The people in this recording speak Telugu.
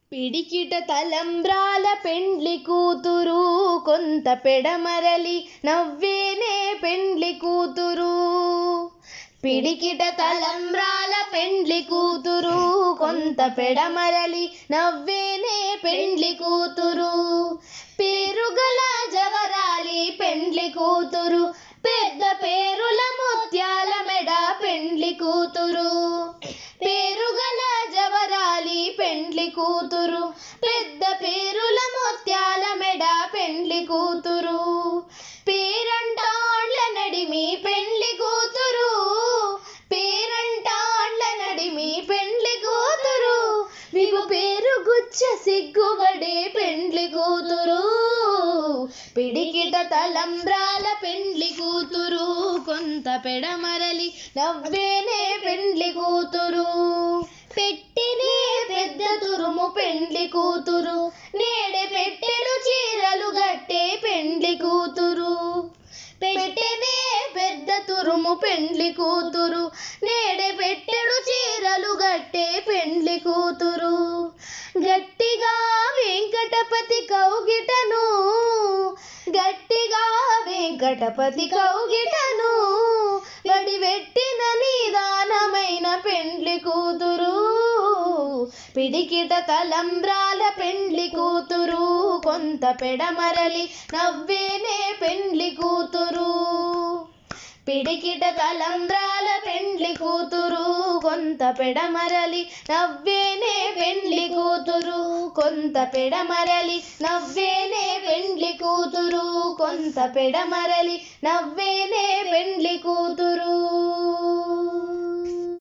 పిడికిట తలంబ్రాల పెండ్లి కూతురు కొంత పెడమరలి నవ్వేనే పెండ్లి కూతురు పిడికిట తలంబ్రాల పెండ్లి కూతురు కొంత పెడమరలి నవ్వేనే పెండ్లి కూతురు పేరుగల జవరాలి పెండ్లి కూతురు పెద్ద పేరుల ముత్యాల మెడ పెండ్లి కూతురు పేరుగల జవరాలి పెండ్లి కూతురు పెద్ద పేరుల ముత్యాల మెడ పెండ్లి కూతురు పేరంటాండ్ల నడిమి పెండ్లి కూతురు పేరంటాండ్ల నడిమి పెండ్లి కూతురు వివు పేరు గుచ్చ సిగ్గుబడే పెండ్లి కూతురు పిడికిట తలంబ్రాల పెండ్లి కూతురు కొంత పెడమరలి నవ్వేనే పెండ్లి కూతురు పెట్టినే పెద్ద తురుము పెండ్లి కూతురు నేడే పెట్టెడు చీరలు గట్టే పెండ్లి కూతురు పెట్టెనే పెద్ద తురుము పెండ్లి కూతురు నేడే పెట్టెడు చీరలు గట్టే పెండ్లి కూతురు గట్టిగా వెంకటపతి కౌగిటను గట్టిగా వెంకటపతి కౌగిటను గడివెట్టిన నిదానమైన పెండ్లి కూతురు పిడికిట తలంబ్రాల పెండ్లి కూతురు కొంత పెడమరలి నవ్వేనే పెండ్లి కూతురు పిడికిట తలంబ్రాల పెండ్లి కూతురు కొంత పెడమరలి నవ్వేనే పెండ్లి కూతురు కొంత పెడమరలి నవ్వేనే పెండ్లి కూతురు కొంత పెడమరలి నవ్వేనే పెండ్లి కూతురు